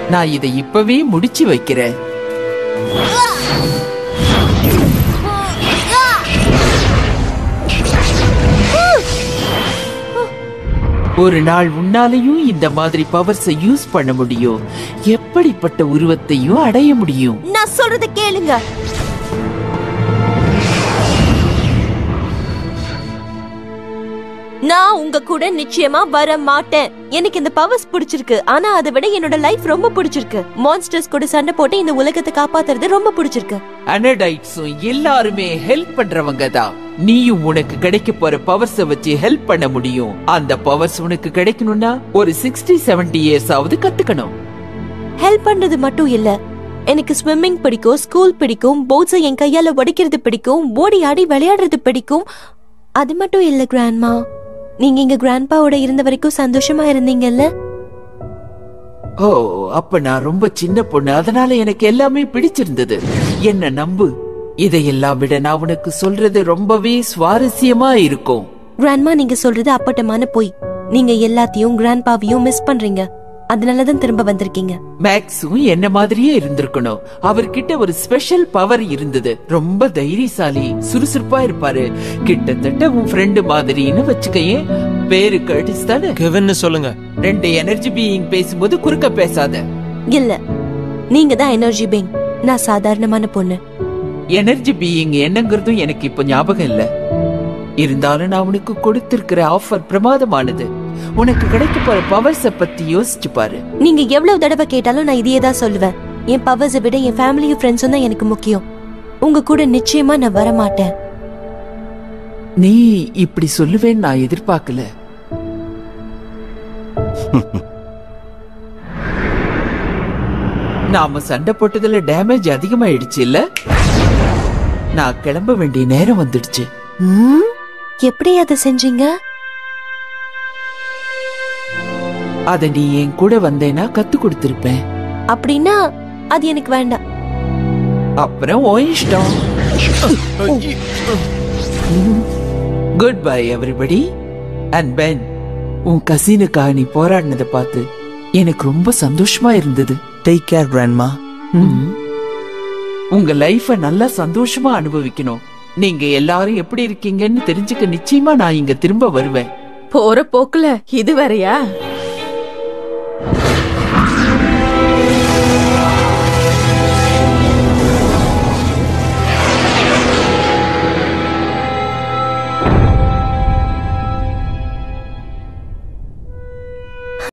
நான் இதை இப்பவே முடிச்சு வைக்கிறேன் ஒரு நாள் உன்னாலையும் இந்த மாதிரி பவர்ஸை யூஸ் பண்ண முடியும் எப்படிப்பட்ட உருவத்தையும் அடைய முடியும் நான் சொல்றத கேளுங்க நான் உங்க கூட நிச்சயமா வர மாட்டேன் எனக்கு இந்த பவர்ஸ் பிடிச்சிருக்கு ஆனா அதை விட என்னோட லைஃப் ரொம்ப பிடிச்சிருக்கு மான்ஸ்டர்ஸ் கூட சண்டை போட்டு இந்த உலகத்தை காப்பாத்துறது ரொம்ப பிடிச்சிருக்கு அனடைட்ஸும் எல்லாருமே ஹெல்ப் பண்றவங்க தான் நீயும் உனக்கு கிடைக்க போற பவர்ஸ வச்சு ஹெல்ப் பண்ண முடியும் அந்த பவர்ஸ் உனக்கு கிடைக்கணும்னா ஒரு சிக்ஸ்டி செவன்டி இயர்ஸ் ஆவது கத்துக்கணும் ஹெல்ப் பண்றது மட்டும் இல்ல எனக்கு ஸ்விம்மிங் பிடிக்கும் ஸ்கூல் பிடிக்கும் போட்ஸை என் கையால உடைக்கிறது பிடிக்கும் ஓடி ஆடி விளையாடுறது பிடிக்கும் அது மட்டும் இல்ல கிராண்ட்மா நீங்க இங்க கிராண்ட்பாவோட இருந்த வரைக்கும் சந்தோஷமா இருந்தீங்கல்ல ஓ அப்ப நான் ரொம்ப சின்ன பொண்ணு அதனால எனக்கு எல்லாமே பிடிச்சிருந்தது என்ன நம்பு இதையெல்லாம் விட நான் உனக்கு சொல்றது ரொம்பவே சுவாரஸ்யமா இருக்கும் கிராண்ட்மா நீங்க சொல்றது அப்பட்டமான பொய் நீங்க எல்லாத்தையும் கிராண்ட்பாவையும் மிஸ் பண்றீங்க அதனாலதான் திரும்ப வந்திருக்கீங்க மேக்ஸும் என்ன மாதிரியே இருந்திருக்கணும் அவர்கிட்ட ஒரு ஸ்பெஷல் பவர் இருந்தது ரொம்ப தைரியசாலி சுறுசுறுப்பா இருப்பாரு கிட்டத்தட்ட உன் ஃப்ரெண்டு மாதிரின்னு வச்சுக்கையே பேரு கர்டிஸ் தானே கெவின்னு சொல்லுங்க ரெண்டு எனர்ஜி பீயிங் பேசும்போது குறுக்க பேசாத இல்ல நீங்க தான் எனர்ஜி பேங் நான் சாதாரணமான பொண்ணு எனர்ஜி பீயிங் என்னங்கிறதும் எனக்கு இப்ப ஞாபகம் இல்ல இருந்தாலும் நான் உனக்கு கொடுத்திருக்கிற ஆஃபர் பிரமாதமானது உனக்கு கிடைக்க போற பவர்ஸ பத்தி யோசிச்சு பாரு நீங்க எவ்வளவு தடவை கேட்டாலும் நான் இதையே தான் சொல்லுவேன் என் பவர்ஸை விட என் ஃபேமிலியும் ஃப்ரெண்ட்ஸும் தான் எனக்கு முக்கியம் உங்க கூட நிச்சயமா நான் வர மாட்டேன் நீ இப்படி சொல்லுவேன்னு நான் எதிர்பார்க்கல நாம சண்டை போட்டதுல டேமேஜ் அதிகமாயிடுச்சு இல்ல நான் கிளம்ப வேண்டிய நேரம் வந்துடுச்சு ம், எப்படி அதை செஞ்சீங்க அத நீ என் கூட வந்தேன்னா கத்து கொடுத்திருப்பேன் அப்படின்னா அது எனக்கு வேண்டாம் அப்புறம் உன் இஷ்டம் goodbye everybody and Ben உன் கசினுக்காக நீ போராடினதை பார்த்து எனக்கு ரொம்ப சந்தோஷமா இருந்தது டேக் கேர் கிராண்ட்மா ம். உங்க லைஃப நல்லா சந்தோஷமா அனுபவிக்கணும் நீங்க எல்லாரும் எப்படி இருக்கீங்கன்னு தெரிஞ்சுக்க நிச்சயமா நான் இங்க திரும்ப வருவேன் போற போக்குல இது வேறயா